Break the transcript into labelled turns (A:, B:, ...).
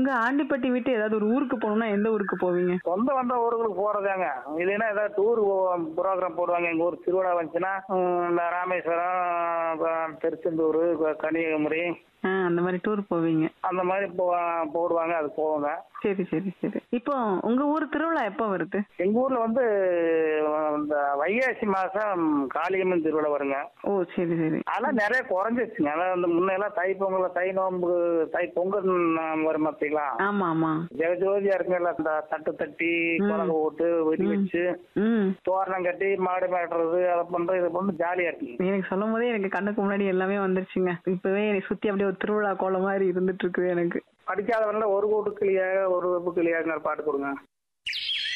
A: உங்க ஆண்டிப்பட்டி விட்டு ஏதாவது ஒரு ஊருக்கு போகணும்னா எந்த ஊருக்கு போவீங்க
B: சொந்த வந்த ஊர்களுக்கு போறதாங்க இல்லைன்னா ஏதாவது டூர் ப்ரோக்ராம் போடுவாங்க எங்க ஊர் திருவிழா வந்துச்சுன்னா உம், இந்த ராமேஸ்வரம் அப்புறம் திருச்செந்தூர் கன்னியாகுமரி
A: ஆ அந்த மாதிரி டூர் போவீங்க
B: அந்த மாதிரி போ போடுவாங்க அது போவோங்க
A: சரி சரி சரி இப்போ உங்க ஊர் திருவிழா எப்போ வருது
B: எங்க ஊர்ல வந்து இந்த வைகாசி மாசம் காளியம்மன் திருவிழா வருங்க
A: ஓ சரி சரி
B: அதெல்லாம் நிறைய குறைஞ்சிருச்சுங்க அதான் வந்து முன்னெல்லாம் தை பொங்கல் தை நோம்பு தை பொங்கல் வரும் பார்த்தீங்களா
A: ஆமா ஆமா
B: ஜெகஜோதியா இருக்குல்ல இந்த தட்டு தட்டி குழம்பு போட்டு வெடி வச்சு
A: ம்
B: தோரணம் கட்டி மாடு மாட்டுறது அதை பண்றது இது பண்ணு ஜாலியா இருக்குங்க
A: எனக்கு சொல்லும் போதே எனக்கு கண்ணுக்கு முன்னாடி எல்லாமே வந்துருச்சுங்க இப்பவே என்னை சுத்தி அப்படியே ஒரு திருவிழா கோலம் மாதிரி இருந்துட்டு இருக்குது எனக்கு
B: படிக்காதவங்கள ஒரு கூட்டு கிளியாக ஒரு வெப்பு கிளியாங்கிற பாட்டு கொடுங்க